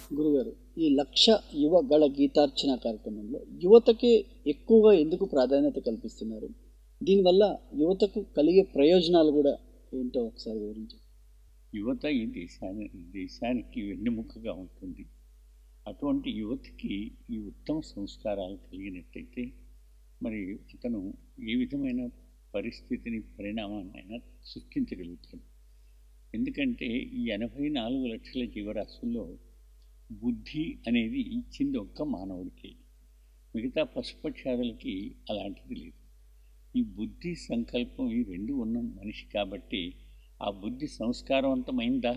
గురుగారు ఈ లక్ష యువ గళ గీతార్చన కార్యక్రమంలో యువతకే ఎక్కువగా ఎందుకు ప్రాధాన్యత కల్పిస్తున్నారు దీనివల్ల యువతకు కలిగే ప్రయోజనాలు కూడా ఏంటో ఒకసారి వివరించండి యువత ఈ దేశాన్ని దేశానికి వెన్నెముకగా ఉంటుంది అటువంటి యువతకి ఈ ఉత్తమ సంస్కారాలు కలిగినట్టయితే మరి అతను ఏ విధమైన పరిస్థితిని పరిణామాన్నైనా సృష్టించగలుగుతాడు ఎందుకంటే ఈ ఎనభై నాలుగు లక్షల జీవరాశుల్లో బుద్ధి అనేది ఇచ్చింది ఒక్క మానవుడికి మిగతా పశుపక్షాదులకి అలాంటిది లేదు ఈ బుద్ధి సంకల్పం ఈ రెండు ఉన్న మనిషి కాబట్టి ఆ బుద్ధి సంస్కారవంతమైందా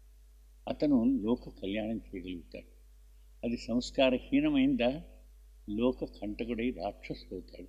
అతను లోక కళ్యాణం చేయగలుగుతాడు అది సంస్కారహీనమైందా లోక కంటకుడై రాక్షసుడవుతాడు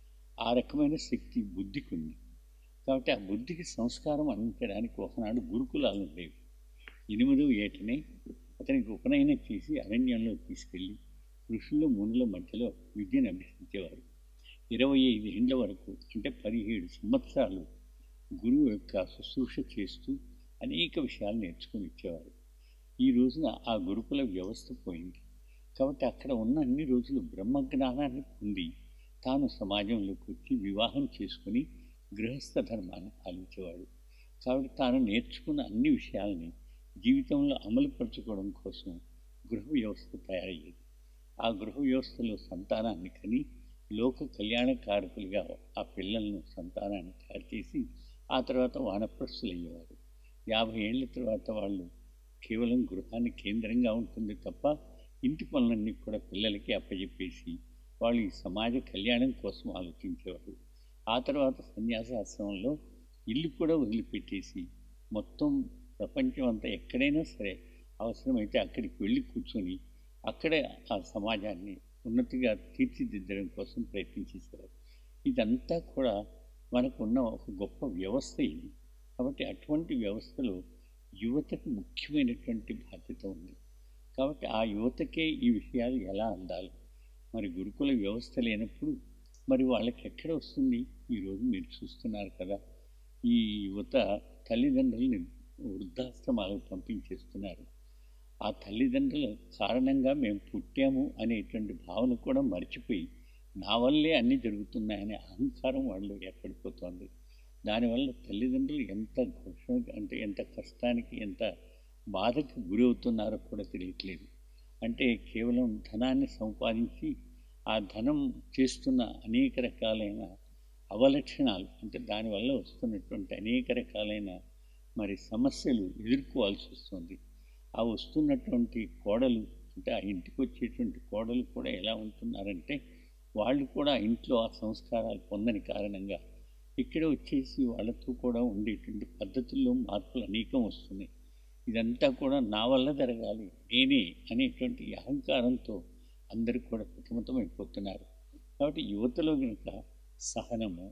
ఆ రకమైన శక్తి బుద్ధికి ఉంది కాబట్టి ఆ బుద్ధికి సంస్కారం అందించడానికి ఒకనాడు గురుకులాలు ఉండేవి ఎనిమిదో ఏటనే అతనికి ఉపనయనం చేసి అరణ్యంలో తీసుకెళ్ళి ఋషుల మునుల మధ్యలో విద్యను అభ్యసించేవారు ఇరవై ఐదు ఏండ్ల వరకు అంటే పదిహేడు సంవత్సరాలు గురువు యొక్క శుశ్రూష చేస్తూ అనేక విషయాలు నేర్చుకుని ఇచ్చేవారు ఈ రోజున ఆ గురుకుల వ్యవస్థ పోయింది కాబట్టి అక్కడ ఉన్న అన్ని రోజులు బ్రహ్మజ్ఞానాన్ని పొంది తాను సమాజంలోకి వచ్చి వివాహం చేసుకుని గృహస్థ ధర్మాన్ని పాలించేవాడు కాబట్టి తాను నేర్చుకున్న అన్ని విషయాల్ని జీవితంలో అమలుపరచుకోవడం కోసం గృహ వ్యవస్థ తయారయ్యేది ఆ గృహ వ్యవస్థలో సంతానాన్ని కని లోక కళ్యాణకారకులుగా ఆ పిల్లలను సంతానాన్ని తయారు చేసి ఆ తర్వాత వానప్రస్థులు అయ్యేవారు యాభై ఏళ్ళ తర్వాత వాళ్ళు కేవలం గృహాన్ని కేంద్రంగా ఉంటుంది తప్ప ఇంటి పనులన్నీ కూడా పిల్లలకి అప్పచెప్పేసి వాళ్ళు ఈ సమాజ కళ్యాణం కోసం ఆలోచించేవారు ఆ తర్వాత సన్యాసాశ్రమంలో ఇల్లు కూడా వదిలిపెట్టేసి మొత్తం ప్రపంచం అంతా ఎక్కడైనా సరే అవసరమైతే అక్కడికి వెళ్ళి కూర్చొని అక్కడే ఆ సమాజాన్ని ఉన్నతిగా తీర్చిదిద్దడం కోసం ప్రయత్నించేసేవారు ఇదంతా కూడా మనకున్న ఒక గొప్ప వ్యవస్థ ఇది కాబట్టి అటువంటి వ్యవస్థలో యువతకు ముఖ్యమైనటువంటి బాధ్యత ఉంది కాబట్టి ఆ యువతకే ఈ విషయాలు ఎలా అందాలి మరి గురుకుల వ్యవస్థ లేనప్పుడు మరి వాళ్ళకి ఎక్కడ వస్తుంది ఈరోజు మీరు చూస్తున్నారు కదా ఈ యువత తల్లిదండ్రులని వృద్ధాశ్రమాలకు పంపించేస్తున్నారు ఆ తల్లిదండ్రుల కారణంగా మేము పుట్టాము అనేటువంటి భావన కూడా మర్చిపోయి నా వల్లే అన్నీ జరుగుతున్నాయనే అహంకారం వాళ్ళు ఏర్పడిపోతుంది దానివల్ల తల్లిదండ్రులు ఎంత ఘోషణ అంటే ఎంత కష్టానికి ఎంత బాధకు గురి అవుతున్నారో కూడా తెలియట్లేదు అంటే కేవలం ధనాన్ని సంపాదించి ఆ ధనం చేస్తున్న అనేక రకాలైన అవలక్షణాలు అంటే దానివల్ల వస్తున్నటువంటి అనేక రకాలైన మరి సమస్యలు ఎదుర్కోవాల్సి వస్తుంది ఆ వస్తున్నటువంటి కోడలు అంటే ఆ ఇంటికి వచ్చేటువంటి కోడలు కూడా ఎలా ఉంటున్నారంటే వాళ్ళు కూడా ఇంట్లో ఆ సంస్కారాలు పొందని కారణంగా ఇక్కడ వచ్చేసి వాళ్ళతో కూడా ఉండేటువంటి పద్ధతుల్లో మార్పులు అనేకం వస్తున్నాయి ఇదంతా కూడా నా వల్ల జరగాలి నేనే అనేటువంటి అహంకారంతో అందరూ కూడా అయిపోతున్నారు కాబట్టి యువతలో కనుక సహనము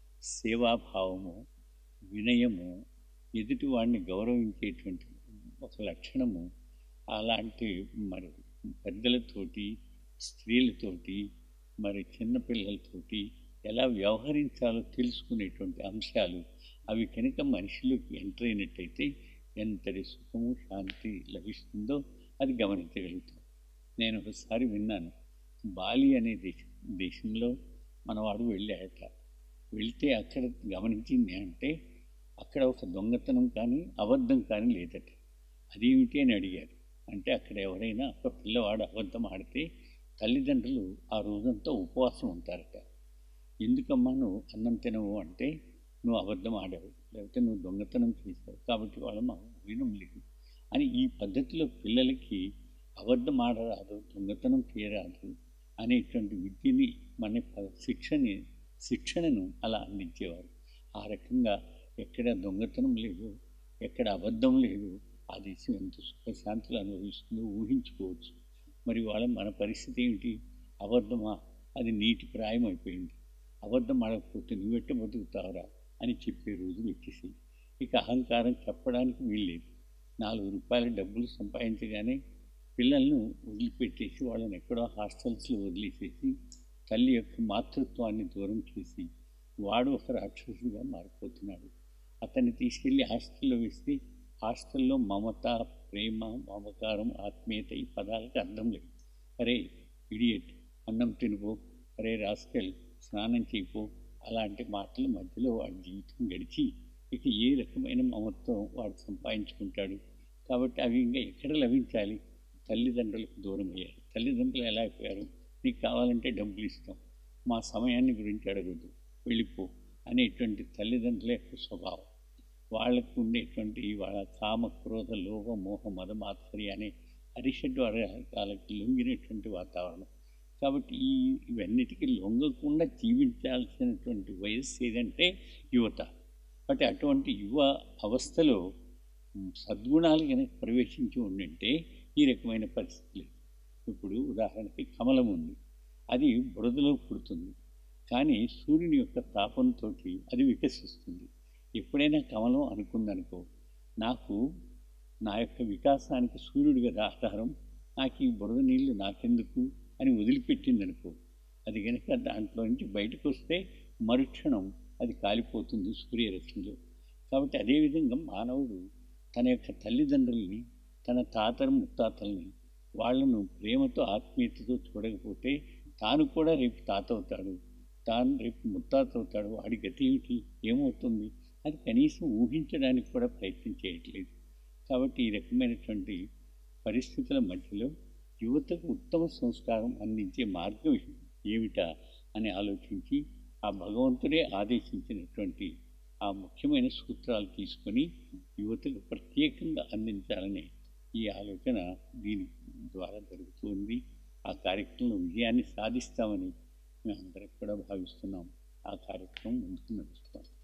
సేవాభావము వినయము ఎదుటి వాడిని గౌరవించేటువంటి ఒక లక్షణము అలాంటి మరి పెద్దలతోటి స్త్రీలతోటి మరి చిన్నపిల్లలతోటి ఎలా వ్యవహరించాలో తెలుసుకునేటువంటి అంశాలు అవి కనుక మనిషిలోకి ఎంటర్ అయినట్టయితే ఎంతటి సుఖము శాంతి లభిస్తుందో అది గమనించగలుగుతాం నేను ఒకసారి విన్నాను బాలి అనే దేశం దేశంలో మనవాడు వెళ్ళాడట వెళ్తే అక్కడ గమనించింది అంటే అక్కడ ఒక దొంగతనం కానీ అబద్ధం కానీ లేదట అదేమిటి అని అడిగారు అంటే అక్కడ ఎవరైనా ఒక పిల్లవాడు అబద్ధం ఆడితే తల్లిదండ్రులు ఆ రోజంతా ఉపవాసం ఉంటారట ఎందుకమ్మా నువ్వు అన్నం తినవు అంటే నువ్వు అబద్ధం ఆడావు లేకపోతే నువ్వు దొంగతనం చేసావు కాబట్టి వాళ్ళ మా వినం లేదు అని ఈ పద్ధతిలో పిల్లలకి అబద్ధం ఆడరాదు దొంగతనం చేయరాదు అనేటువంటి విద్యని మన శిక్షని శిక్షణను అలా అందించేవారు ఆ రకంగా ఎక్కడ దొంగతనం లేదు ఎక్కడ అబద్ధం లేదు ఆ దేశం ఎంత సుఖశాంతులు అనుభవిస్తుందో ఊహించుకోవచ్చు మరి వాళ్ళ మన పరిస్థితి ఏమిటి అబద్ధమా అది నీటి ప్రాయం అయిపోయింది అబద్ధం ఆడకపోతే నువ్వెట్ట బతుకుతావరా అని చెప్పే రోజులు వచ్చేసి ఇక అహంకారం చెప్పడానికి వీల్లేదు నాలుగు రూపాయల డబ్బులు సంపాదించగానే పిల్లలను వదిలిపెట్టేసి వాళ్ళని ఎక్కడో హాస్టల్స్లో వదిలేసేసి తల్లి యొక్క మాతృత్వాన్ని దూరం చేసి వాడు ఒక రాక్షసుడిగా మారిపోతున్నాడు అతన్ని తీసుకెళ్ళి హాస్టల్లో వేస్తే హాస్టల్లో మమత ప్రేమ మమకారం ఆత్మీయత ఈ పదాలకు అర్థం లేదు అరే ఇడియట్ అన్నం తినుపో అరే రాస్కెల్ స్నానం చేయిపో అలాంటి మాటల మధ్యలో వాడి జీవితం గడిచి ఇక ఏ రకమైన మమత్వం వాడు సంపాదించుకుంటాడు కాబట్టి అవి ఇంకా ఎక్కడ లభించాలి తల్లిదండ్రులకు దూరం అయ్యారు తల్లిదండ్రులు ఎలా అయిపోయారు నీకు కావాలంటే డబ్బులు ఇస్తాం మా సమయాన్ని గురించి అడగదు వెళ్ళిపో అనేటువంటి తల్లిదండ్రుల యొక్క స్వభావం వాళ్ళకు ఉండేటువంటి వాళ్ళ కామ క్రోధ లోభ మోహ మద మాత్సర్య అనే అరిషడ్ వర్గాలకు లొంగినటువంటి వాతావరణం కాబట్టి ఈ ఇవన్నిటికీ లొంగకుండా జీవించాల్సినటువంటి వయస్సు ఏదంటే యువత కాబట్టి అటువంటి యువ అవస్థలో సద్గుణాలు కనుక ప్రవేశించి ఉండింటే ఈ రకమైన పరిస్థితి లేదు ఇప్పుడు ఉదాహరణకి కమలం ఉంది అది బురదలో పుడుతుంది కానీ సూర్యుని యొక్క తాపంతో అది వికసిస్తుంది ఎప్పుడైనా కమలం అనుకుందనుకో నాకు నా యొక్క వికాసానికి సూర్యుడు కదా ఆధారం నాకు ఈ బురద నీళ్లు నాకెందుకు అని వదిలిపెట్టిందనుకో అది కనుక దాంట్లో నుంచి బయటకు వస్తే మరుక్షణం అది కాలిపోతుంది సూర్యరశ్మిలో కాబట్టి అదేవిధంగా మానవుడు తన యొక్క తల్లిదండ్రుల్ని తన తాతలు ముత్తాతల్ని వాళ్ళను ప్రేమతో ఆత్మీయతతో చూడకపోతే తాను కూడా రేపు తాత అవుతాడు తాను రేపు ముత్తాత అవుతాడు వాడి గతి ఏమిటి ఏమవుతుంది అది కనీసం ఊహించడానికి కూడా ప్రయత్నం చేయట్లేదు కాబట్టి ఈ రకమైనటువంటి పరిస్థితుల మధ్యలో యువతకు ఉత్తమ సంస్కారం అందించే మార్గం ఏమిటా అని ఆలోచించి ఆ భగవంతుడే ఆదేశించినటువంటి ఆ ముఖ్యమైన సూత్రాలు తీసుకొని యువతకు ప్రత్యేకంగా అందించాలనే ఈ ఆలోచన దీని ద్వారా జరుగుతుంది ఆ కార్యక్రమంలో విజయాన్ని సాధిస్తామని మేమందరం కూడా భావిస్తున్నాం ఆ కార్యక్రమం ముందుకు నడుస్తాం